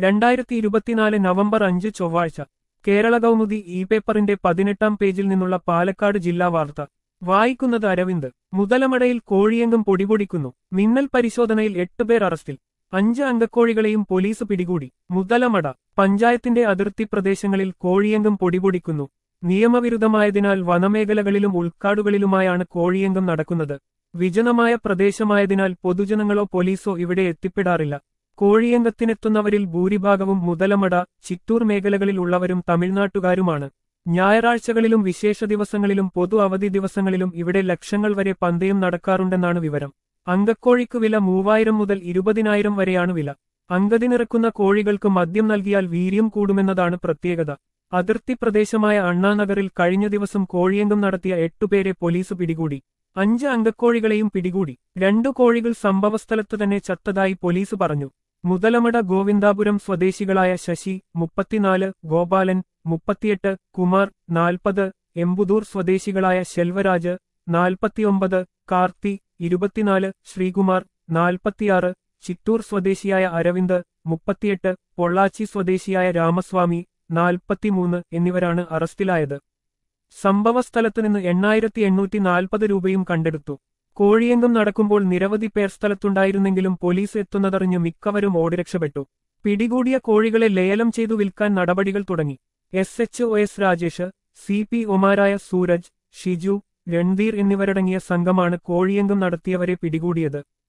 രണ്ടായിരത്തി ഇരുപത്തിനാല് നവംബർ അഞ്ച് ചൊവ്വാഴ്ച കേരള കൗമുദി ഇ പേപ്പറിന്റെ പതിനെട്ടാം പേജിൽ നിന്നുള്ള പാലക്കാട് ജില്ലാ വാർത്ത വായിക്കുന്നത് അരവിന്ദ് മുതലമടയിൽ കോഴിയങ്കം പൊടിപൊടിക്കുന്നു മിന്നൽ പരിശോധനയിൽ എട്ടുപേർ അറസ്റ്റിൽ അഞ്ച് അങ്കക്കോഴികളെയും പോലീസ് പിടികൂടി മുതലമട പഞ്ചായത്തിന്റെ അതിർത്തി പ്രദേശങ്ങളിൽ കോഴിയങ്കം പൊടിപൊടിക്കുന്നു നിയമവിരുദ്ധമായതിനാൽ വനമേഖലകളിലും ഉൾക്കാടുകളിലുമായാണ് കോഴിയങ്കം നടക്കുന്നത് വിജനമായ പ്രദേശമായതിനാൽ പൊതുജനങ്ങളോ പോലീസോ ഇവിടെ എത്തിപ്പെടാറില്ല കോഴിയങ്കത്തിനെത്തുന്നവരിൽ ഭൂരിഭാഗവും മുതലമട ചിറ്റൂർ മേഖലകളിൽ ഉള്ളവരും തമിഴ്നാട്ടുകാരുമാണ് ഞായറാഴ്ചകളിലും വിശേഷ ദിവസങ്ങളിലും പൊതു അവധി ദിവസങ്ങളിലും ഇവിടെ ലക്ഷങ്ങൾ വരെ പന്തയം നടക്കാറുണ്ടെന്നാണ് വിവരം അങ്കക്കോഴിക്ക് വില മൂവായിരം മുതൽ ഇരുപതിനായിരം വരെയാണ് വില അങ്കതിനിറക്കുന്ന കോഴികൾക്ക് മദ്യം നൽകിയാൽ വീര്യം കൂടുമെന്നതാണ് പ്രത്യേകത അതിർത്തി പ്രദേശമായ അണ്ണാനഗറിൽ കഴിഞ്ഞ ദിവസം കോഴിയങ്കം നടത്തിയ എട്ടുപേരെ പോലീസ് പിടികൂടി അഞ്ച് അങ്കക്കോഴികളെയും പിടികൂടി രണ്ടു കോഴികൾ സംഭവസ്ഥലത്ത് തന്നെ ചത്തതായി പോലീസ് പറഞ്ഞു മുതലമട ഗോവിന്ദാപുരം സ്വദേശികളായ ശശി മുപ്പത്തിനാല് ഗോപാലൻ മുപ്പത്തിയെട്ട് കുമാർ നാൽപ്പത് എമ്പുദൂർ സ്വദേശികളായ ശെൽവരാജ് നാൽപ്പത്തിയൊമ്പത് കാർത്തി ഇരുപത്തിനാല് ശ്രീകുമാർ നാൽപ്പത്തിയാറ് ചിറ്റൂർ സ്വദേശിയായ അരവിന്ദ് മുപ്പത്തിയെട്ട് പൊള്ളാച്ചി സ്വദേശിയായ രാമസ്വാമി നാൽപ്പത്തിമൂന്ന് എന്നിവരാണ് അറസ്റ്റിലായത് സംഭവസ്ഥലത്ത് നിന്ന് എണ്ണായിരത്തി എണ്ണൂറ്റി നാൽപ്പത് രൂപയും കണ്ടെടുത്തു കോഴിയങ്കം നടക്കുമ്പോൾ നിരവധി പേർ സ്ഥലത്തുണ്ടായിരുന്നെങ്കിലും പോലീസ് എത്തുന്നതറിഞ്ഞ് മിക്കവരും ഓടിരക്ഷപ്പെട്ടു പിടികൂടിയ കോഴികളെ ലേലം ചെയ്തു വിൽക്കാൻ നടപടികൾ തുടങ്ങി S H O S Rajesh C P ഒമാരായ സൂരജ് ഷിജു രൺധീർ എന്നിവരടങ്ങിയ സംഘമാണ് കോഴിയങ്കം നടത്തിയവരെ പിടികൂടിയത്